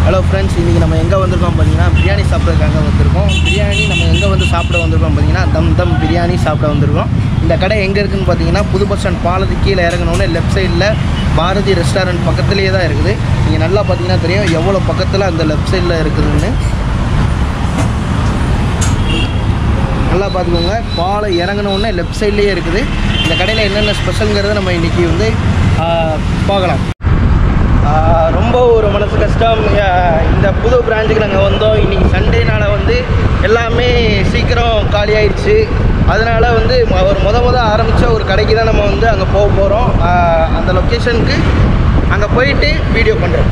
Hello friends இன்றைக்கி நம்ம எங்கே வந்திருக்கோம் பார்த்தீங்கன்னா பிரியாணி சாப்பிட்றதுக்காக வந்திருக்கோம் பிரியாணி நம்ம எங்கே வந்து சாப்பிட வந்திருக்கோம் பார்த்தீங்கன்னா தம் தம் பிரியாணி சாப்பிட வந்திருக்கோம் இந்த கடை எங்கே இருக்குன்னு பார்த்தீங்கன்னா புது பஸ் ஸ்டாண்ட் பாலத்துக்கு கீழே இறங்கணுன்னு லெஃப்ட் சைடில் பாரதி ரெஸ்டாரண்ட் பக்கத்துலேயே தான் இருக்குது நீங்கள் நல்லா பார்த்தீங்கன்னா தெரியும் எவ்வளோ பக்கத்தில் அந்த லெஃப்ட் சைடில் இருக்குதுன்னு நல்லா பார்த்துக்கோங்க பாலை இறங்கினோடனே லெஃப்ட் சைட்லேயே இருக்குது இந்த கடையில் என்னென்ன ஸ்பெஷலுங்கிறத நம்ம இன்றைக்கி வந்து ஆ, பார்க்கலாம் ஆ, ரொம்ப ஒரு மனசு கஷ்டம் ஆ, இந்த புது பிரான்ச்சுக்கு நாங்கள் வந்தோம் இன்றைக்கி சண்டேனால வந்து எல்லாமே சீக்கிரம் காலி ஆயிடுச்சு அதனால் வந்து ம- ஒரு முத முத ஆரம்பித்த ஒரு கடைக்கு தான் நம்ம வந்து அங்கே போக போகிறோம் அந்த லொக்கேஷனுக்கு அங்கே போயிட்டு வீடியோ பண்ணுறோம்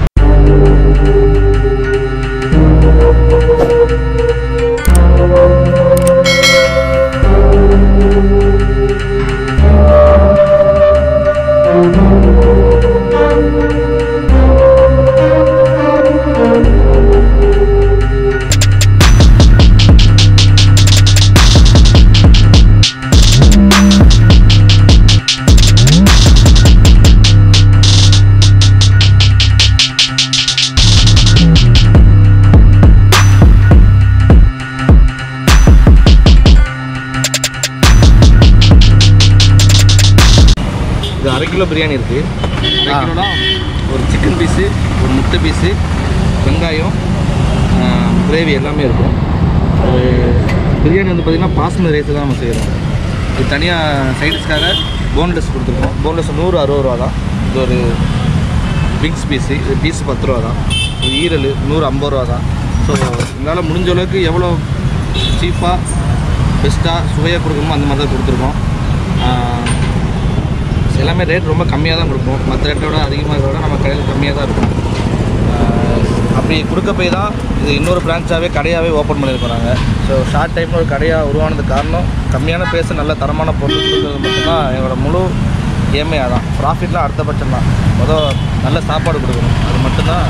இது அரை கிலோ பிரியாணி இருக்குது அரை ஆ. கிலோனா ஒரு சிக்கன் பீஸு ஒரு முட்டை பீஸு வெங்காயம் கிரேவி எல்லாமே இருக்கும் ஒரு பிரியாணி வந்து பார்த்திங்கன்னா பாஸ்மதி ரைஸ் தான் நம்ம செய்கிறோம் இது தனியாக சைடிஷ்காக போன்லெஸ் கொடுத்துருக்கோம் போன்லெஸ் நூறு அறுபது ரூபா தான் இது ஒரு விங்ஸ் பீஸு இது பீஸ் பத்து ரூபா தான் இது ஈரல் நூறு ஐம்பது ரூபா தான் ஸோ எங்களால் முடிஞ்ச அளவுக்கு எவ்வளோ சீப்பாக பெஸ்ட்டாக சுவையாக கொடுக்கணுமோ அந்த மாதிரி தான் கொடுத்துருக்கோம் ஆஹ் எல்லாமே ரேட் ரொம்ப கம்மியாக தான் கொடுப்போம் மற்ற ரேட்டை விட அதிகமாக இருக்கிறத விட நம்ம கடையில் கம்மியாக தான் இருக்கும் ஆஹ் அப்படி கொடுக்க போய் தான் இது இன்னொரு பிரான்ச்சாகவே கடையாகவே ஓப்பன் பண்ணியிருக்கோம் நாங்கள் ஸோ ஷார்ட் டைமில் ஒரு கடையாக உருவானதுக்கு காரணம் கம்மியான பேச நல்ல தரமான பொருள் கொடுக்குறது மட்டும்தான் எங்களோட முழு ஏமையாக தான் ப்ராஃபிட்லாம் அடுத்த பட்சம் தான் மொதல் நல்ல சாப்பாடு கொடுக்கணும் அது மட்டும்தான்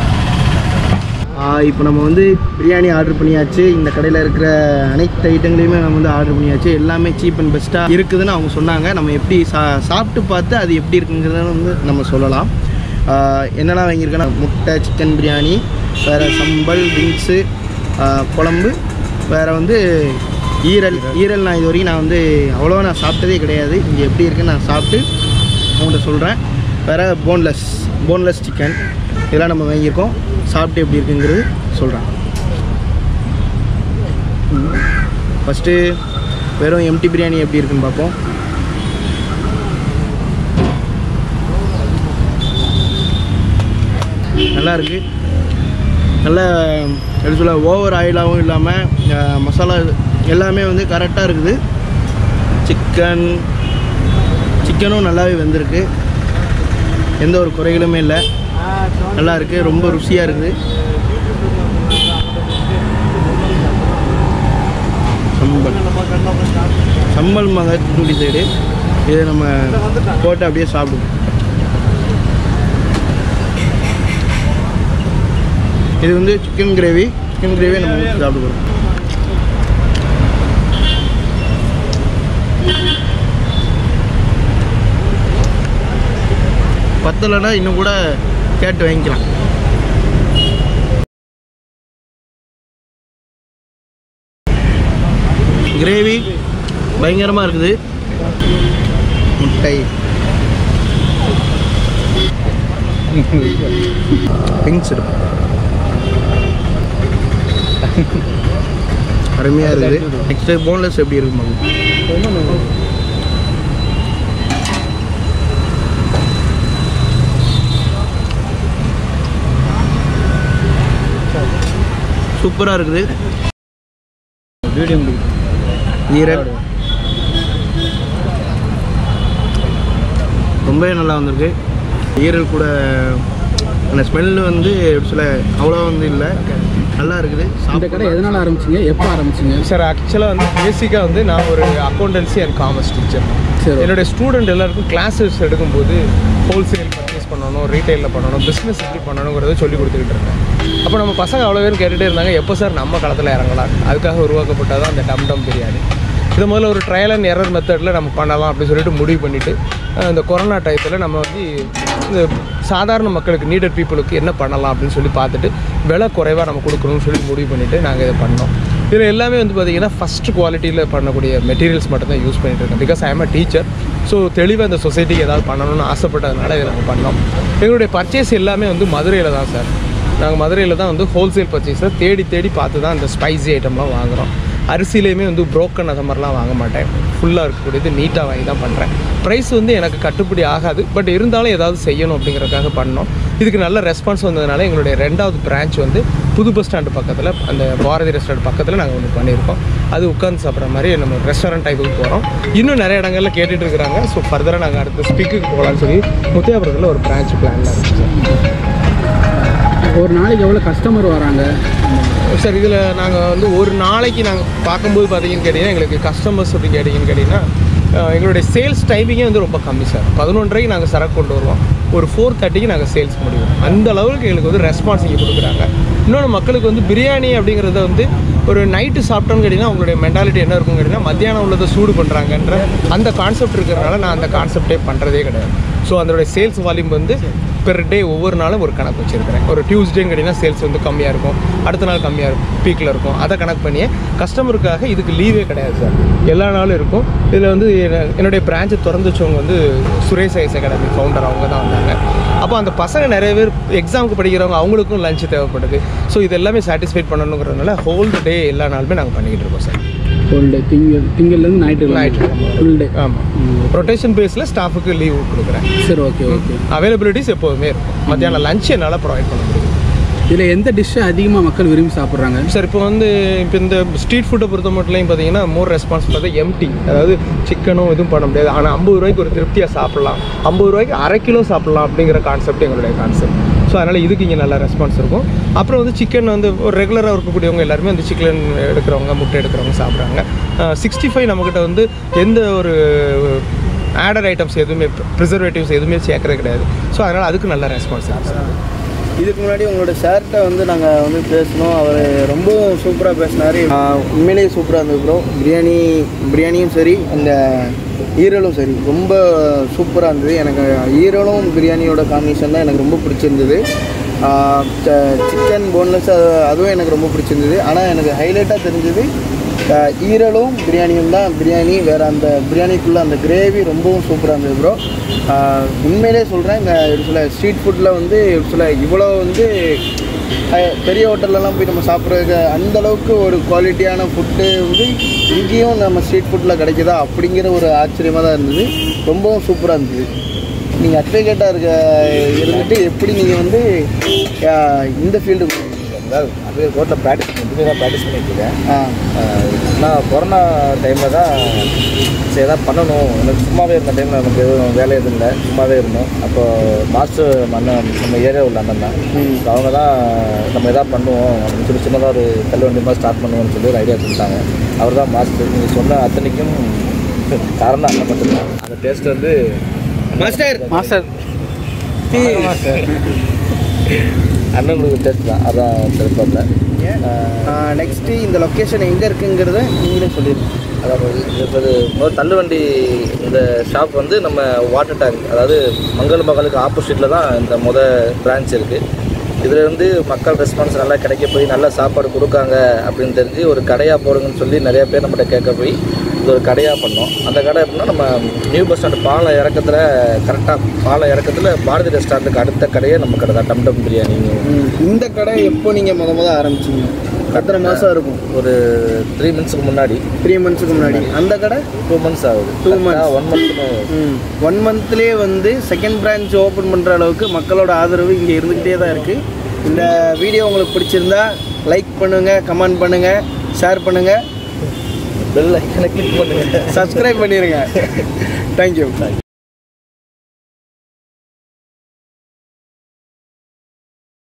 இப்போ நம்ம வந்து பிரியாணி ஆர்டர் பண்ணியாச்சு இந்த கடையில் இருக்கிற அனைத்து ஐட்டங்களையுமே நம்ம வந்து ஆர்டர் பண்ணியாச்சு எல்லாமே சீப் அண்ட் பெஸ்ட்டாக இருக்குதுன்னு அவங்க சொன்னாங்க நம்ம எப்படி சா சாப்பிட்டு பார்த்து அது எப்படி இருக்குங்கிறத வந்து நம்ம சொல்லலாம் ஆஹ் என்னெல்லாம் வாங்கியிருக்கேன்னா முட்டை சிக்கன் பிரியாணி வேறு சம்பல் விங்ஸு குழம்பு வேறு வந்து ஈரல் ஈரல் நான் இது வரைக்கும் நான் வந்து அவ்வளோவா நான் சாப்பிட்டதே கிடையாது இங்கே எப்படி இருக்குன்னு நான் சாப்பிட்டு உங்கள்கிட்ட சொல்கிறேன் வேறு போன்லெஸ் போன்லெஸ் சிக்கன் இதெல்லாம் நம்ம வாங்கியிருக்கோம் சாப்பிட்டு எப்படி இருக்குங்கிறது சொல்கிறேன் ஃபஸ்ட்டு வெறும் எம்டி பிரியாணி எப்படி இருக்குன்னு பார்ப்போம் நல்லா இருக்கு நல்ல எப்படி சொல்ல ஓவர் ஆயிலாகவும் இல்லாமல் மசாலா எல்லாமே வந்து கரெக்டாக இருக்குது சிக்கன் சிக்கனும் நல்லாவே வெந்திருக்கு எந்த ஒரு குறைகளுமே இல்லை நல்லா இருக்குது ரொம்ப ருசியாக இருக்குது சம்பல் சம்பல் மக தூண்டி சைடு இதை நம்ம போட்டு அப்படியே சாப்பிடுவோம் இது வந்து சிக்கன் கிரேவி சிக்கன் கிரேவி நம்ம ஊற்றி சாப்பிடுவோம் பத்தலைன்னா இன்னும் கூட கேட்டு வாங்கிக்கலாம் கிரேவி பயங்கரமாக இருக்குது முட்டை பிங்ஸ் இருக்கும் அருமையாக இருக்குது நெக்ஸ்ட்டு போன்லெஸ் எப்படி இருக்கும் பாருங்க. சூப்பராக இருக்குது வீடியோ ஈரல் ரொம்பவே நல்லா வந்திருக்கு ஈரல் கூட அந்த ஸ்மெல்லு வந்து எப்படி சொல்ல அவ்வளோ வந்து இல்லை நல்லா இருக்குது இந்த கடை எதனால் ஆரம்பிச்சிங்க எப்போ ஆரம்பிச்சிங்க சார் ஆக்சுவலாக வந்து பேசிக்காக வந்து நான் ஒரு அக்கௌண்டன்சி அண்ட் காமர்ஸ் டீச்சர் சரி என்னுடைய ஸ்டூடெண்ட் எல்லாருக்கும் கிளாஸஸ் எடுக்கும்போது ஹோல்சேல் பர்ச்சேஸ் பண்ணணும் ரீட்டைலில் பண்ணணும் பிஸ்னஸ் எப்படி பண்ணணுங்கிறத சொல்லி கொடுத்துக்கிட்டு இருந்தேன் அப்போ நம்ம பசங்க அவ்வளோ பேர் கேட்டுகிட்டே இருந்தாங்க எப்போ சார் நம்ம களத்தில் இறங்கலாம் அதுக்காக உருவாக்கப்பட்டது அந்த டம் டம் பிரியாணி இது முதல்ல ஒரு ட்ரையல் அண்ட் எரர் மெத்தடில் நம்ம பண்ணலாம் அப்படின்னு சொல்லிட்டு முடிவு பண்ணிவிட்டு இந்த கொரோனா டயத்தில் நம்ம வந்து இந்த சாதாரண மக்களுக்கு நீடட் பீப்புளுக்கு என்ன பண்ணலாம் அப்படின்னு சொல்லி பார்த்துட்டு விலை குறைவாக நம்ம கொடுக்கணும்னு சொல்லி முடிவு பண்ணிவிட்டு நாங்கள் இதை பண்ணோம் இதில் எல்லாமே வந்து பார்த்திங்கன்னா ஃபஸ்ட் குவாலிட்டியில் பண்ணக்கூடிய மெட்டீரியல்ஸ் மட்டும் தான் யூஸ் பண்ணிட்டு இருக்கேன் because I am a teacher so தெளிவாக இந்த சொசைட்டிக்கு ஏதாவது பண்ணணும்னு ஆசைப்பட்டதுனால இதை நாங்கள் பண்ணோம் எங்களுடைய பர்ச்சேஸ் எல்லாமே வந்து மதுரையில் தான் சார் நாங்கள் மதுரையில் தான் வந்து ஹோல்சேல் பர்ச்சேஸை தேடி தேடி பார்த்து தான் இந்த ஸ்பைசி ஐட்டம்லாம் வாங்குகிறோம் அரிசியிலையுமே வந்து புரோக்கன் அது மாதிரிலாம் வாங்க மாட்டேன் ஃபுல்லாக இருக்கக்கூடியது நீட்டாக வாங்கி தான் பண்ணுறேன் ப்ரைஸ் வந்து எனக்கு கட்டுப்படி ஆகாது பட் இருந்தாலும் ஏதாவது செய்யணும் அப்படிங்கிறதுக்காக பண்ணோம் இதுக்கு நல்ல ரெஸ்பான்ஸ் வந்ததுனால எங்களுடைய ரெண்டாவது பிரான்ச் வந்து புது பஸ் ஸ்டாண்டு பக்கத்தில் அந்த பாரதி ரெஸ்டாரண்ட் பக்கத்தில் நாங்கள் ஒன்று பண்ணியிருக்கோம் அது உட்காந்து சாப்பிட்ற மாதிரி நம்ம ரெஸ்டாரண்ட் டைப்புக்கு போகிறோம் இன்னும் நிறைய இடங்கள்ல கேட்டுட்டு இருக்கிறாங்க ஸோ ஃபர்தராக நாங்கள் அடுத்த ஸ்பீக்குக்கு போகலான்னு சொல்லி முத்தியாபுரத்தில் ஒரு பிரான்ச் பிளானில் இருக்குது சார் ஒரு நாளைக்கு எவ்வளோ கஸ்டமர் வராங்க சார் இதில் நாங்கள் வந்து ஒரு நாளைக்கு நாங்கள் பார்க்கும்போது பார்த்தீங்கன்னு கேட்டிங்கன்னா எங்களுக்கு கஸ்டமர்ஸ் அப்படி கேட்டிங்கன்னு கேட்டிங்கன்னா அஹ், எங்களுடைய சேல்ஸ் டைமிங்கே வந்து ரொம்ப கம்மி சார் பதினொன்றரைக்கு நாங்கள் சரக்கு கொண்டு வருவோம் ஒரு ஃபோர் தேர்ட்டிக்கு நாங்கள் சேல்ஸ் முடிவோம் அந்த அளவுக்கு எங்களுக்கு வந்து ரெஸ்பான்ஸ் இங்கே கொடுக்குறாங்க இன்னொன்று மக்களுக்கு வந்து பிரியாணி அப்படிங்கிறத வந்து ஒரு நைட்டு சாப்பிட்டோன்னு கேட்டிங்கன்னா அவங்களுடைய மென்டாலிட்டி என்ன இருக்கும்னு கேட்டிங்கன்னா மத்தியானம் உள்ளதை சூடு பண்ணுறாங்கன்ற அந்த கான்செப்ட் இருக்கிறனால நான் அந்த கான்செப்டே பண்ணுறதே கிடையாது ஸோ அதனுடைய சேல்ஸ் வால்யூம் வந்து பெர் டே ஒவ்வொரு நாளும் ஒரு கணக்கு வச்சுருக்கிறேன் ஒரு டியூஸ்டேன்னு கேட்டிங்கன்னா சேல்ஸ் வந்து கம்மியாக இருக்கும் அடுத்த நாள் கம்மியாக இருக்கும் பீக்கில் இருக்கும் அதை கணக்கு பண்ணியே கஸ்டமருக்காக இதுக்கு லீவே கிடையாது சார் எல்லா நாளும் இருக்கும் இதில் வந்து என்ன- என்னுடைய பிரான்ச்சை திறந்து வச்சவங்க வந்து சுரேஷ் ஐஸ் அகாடமி ஃபவுண்டர் அவங்க தான் வந்தாங்க அப்போ அந்த பசங்க நிறைய பேர் எக்ஸாமுக்கு படிக்கிறவங்க அவங்களுக்கும் லஞ்ச் தேவைப்படுது ஸோ இது எல்லாமே சாட்டிஸ்ஃபைட் பண்ணணுங்கிறதுனால ஹோல் டே எல்லா நாளுமே நாங்கள் பண்ணிக்கிட்டு இருக்கோம் சார் ஃபுல் டே திங்கள் திங்கள்லேருந்து நைட்டு ஞாயிற்றுக்கிழமை. ஃபுல் டே ஆமாம் ரொட்டேஷன் பேஸில் ஸ்டாஃபுக்கு லீவ் கொடுக்குறேன் சரி ஓகே ஓகே அவைலபிலிட்டிஸ் எப்போதுமே இருக்கும் மத்தியானம் லஞ்ச் என்னால் ப்ரொவைட் பண்ண முடியும் இதில் எந்த டிஷ்ஷை அதிகமாக மக்கள் விரும்பி சாப்பிட்றாங்க சார் இப்போ வந்து இப்போ இந்த ஸ்ட்ரீட் ஃபுட்டை பொறுத்த மட்டும் பார்த்தீங்கன்னா மோர் ரெஸ்பான்ஸ் பார்த்தா எம்டி அதாவது சிக்கனும் எதுவும் பண்ண முடியாது ஆனால் ஐம்பது ரூபாய்க்கு ஒரு திருப்தியாக சாப்பிட்லாம் ஐம்பது ரூபாய்க்கு அரை கிலோ சாப்பிட்லாம் அப்படிங்கிற கான்செப்ட் எங்களுடைய கான்செப்ட் ஸோ அதனால் இதுக்கு இங்கே நல்ல ரெஸ்பான்ஸ் இருக்கும் அப்புறம் வந்து சிக்கன் வந்து ஒரு ரெகுலராக இருக்கக்கூடியவங்க எல்லாருமே வந்து சிக்கன் எடுக்கிறவங்க முட்டை எடுக்கிறவங்க சாப்பிட்றாங்க சிக்ஸ்டி ஃபைவ் நம்மக்கிட்ட வந்து எந்த ஒரு ஆடர் ஐட்டம்ஸ் எதுவுமே ப்ரிசர்வேட்டிவ்ஸ் எதுவுமே சேர்க்கறது கிடையாது ஸோ அதனால் அதுக்கு நல்ல ரெஸ்பான்ஸ் இருக்குது இதுக்கு முன்னாடி உங்களோட ஷர்ட்டை வந்து நாங்கள் வந்து பேசணும் அவர் ரொம்ப சூப்பராக பேசினார் உண்மையிலேயே சூப்பராக இருந்தது ப்ரோ பிரியாணி பிரியாணியும் சரி அந்த ஈரலும் சரி ரொம்ப சூப்பராக இருந்தது எனக்கு ஈரலும் பிரியாணியோட காம்பினேஷன் தான் எனக்கு ரொம்ப பிடிச்சிருந்தது சிக்கன் போன்லெஸ் அதுவும் எனக்கு ரொம்ப பிடிச்சிருந்தது ஆனால் எனக்கு ஹைலைட்டாக தெரிஞ்சது ஆஹ் ஈரலும் பிரியாணியும் தான் பிரியாணி வேறு அந்த பிரியாணிக்குள்ளே அந்த கிரேவி ரொம்பவும் சூப்பராக இருந்தது ப்ரோ உண்மையிலே சொல்கிறேன் இந்த எப்படி சொல்ல ஸ்ட்ரீட் ஃபுட்டில் வந்து எப்படி சொல்ல இவ்வளோ வந்து ஆஹ் பெரிய ஹோட்டல்லலாம் போய் நம்ம சாப்பிட்றதுக்கு அந்த அளவுக்கு ஒரு குவாலிட்டியான ஃபுட்டு வந்து இங்கேயும் நம்ம ஸ்ட்ரீட் ஃபுட்டில் கிடைக்குதா அப்படிங்கிற ஒரு ஆச்சரியமாக தான் இருந்தது ரொம்பவும் சூப்பராக இருந்தது நீங்கள் அட்வொகேட்டாக இருக்க இருந்துட்டு எப்படி நீங்கள் வந்து ஆஹ் இந்த ஃபீல்டு அதாவது அது ரோட்டில் ப்ராக்டிஸ் பண்ணிட்டு தான் ப்ராக்டிஸ் பண்ணிட்டு இருக்கேன் ஆ ஆஹ் நான் கொரோனா டைமில் தான் சரி எதாவது பண்ணணும் எனக்கு சும்மாவே இருந்த டைமில் நமக்கு எதுவும் வேலை எதுவும் இல்லை சும்மாவே இருந்தோம் அப்போ மாஸ்டர் அண்ணன் நம்ம ஏரியா உள்ள அண்ணன் தான் So அவங்க தான் நம்ம எதாவது பண்ணுவோம் அப்படின்னு சொல்லி சின்னதாக ஒரு கல்வண்டி மாதிரி ஸ்டார்ட் பண்ணுவோம்னு சொல்லி ஒரு ஐடியா கொடுத்தாங்க அவர் தான் மாஸ்டர் நீங்கள் சொன்ன அத்தனைக்கும் காரணம் அண்ணன் மட்டும்தான் அந்த டேஸ்ட் வந்து மாஸ்டர் மாஸ்டர் அண்ணனுக்கு டேஸ்ட் தான் அதான் சிறப்பாக நெக்ஸ்ட்டு இந்த லொக்கேஷன் எங்கே இருக்குங்கிறத நீங்களே சொல்லிடுங்க அதாவது இது முதல் தள்ளுவண்டி இந்த ஷாப் வந்து நம்ம வாட்டர் டேங்க் அதாவது மங்கள மகளுக்கு ஆப்போசிட்டில் தான் இந்த முத பிரான்ச் இருக்குது இதில் இருந்து மக்கள் ரெஸ்பான்ஸ் நல்லா கிடைக்க போய் நல்ல சாப்பாடு கொடுக்காங்க அப்படின்னு தெரிஞ்சு ஒரு கடையாக போடுங்கன்னு சொல்லி நிறைய பேர் நம்மகிட்ட கேட்க போய் இது ஒரு கடையாக பண்ணோம் அந்த கடை எப்படின்னா நம்ம நியூ பஸ் ஸ்டாண்டு பாலம் இறக்கத்தில் கரெக்டாக பாலம் இறக்கத்தில் பாரதி ரெஸ்டாரண்ட்டுக்கு அடுத்த கடையே நம்ம கடை தான் டம் டம் பிரியாணி இந்த கடை எப்போ நீங்கள் முத முத ஆரம்பிச்சீங்க எத்தனை மாதம் இருக்கும் ஒரு த்ரீ மந்த்ஸுக்கு முன்னாடி த்ரீ மந்த்ஸுக்கு முன்னாடி அந்த கடை டூ மந்த்ஸ் ஆகுது Two months. One month one மந்த்லேயே வந்து செகண்ட் பிரான்ச் ஓப்பன் பண்ணுற அளவுக்கு மக்களோட ஆதரவு இங்கே இருந்துக்கிட்டே தான் இருக்குது இந்த வீடியோ உங்களுக்கு பிடிச்சிருந்தா லைக் பண்ணுங்கள் கமெண்ட் பண்ணுங்கள் ஷேர் பண்ணுங்கள் பெல் ஐக்கனை கிளிக் பண்ணுங்கள் சப்ஸ்கிரைப் பண்ணிடுங்க தேங்க்யூ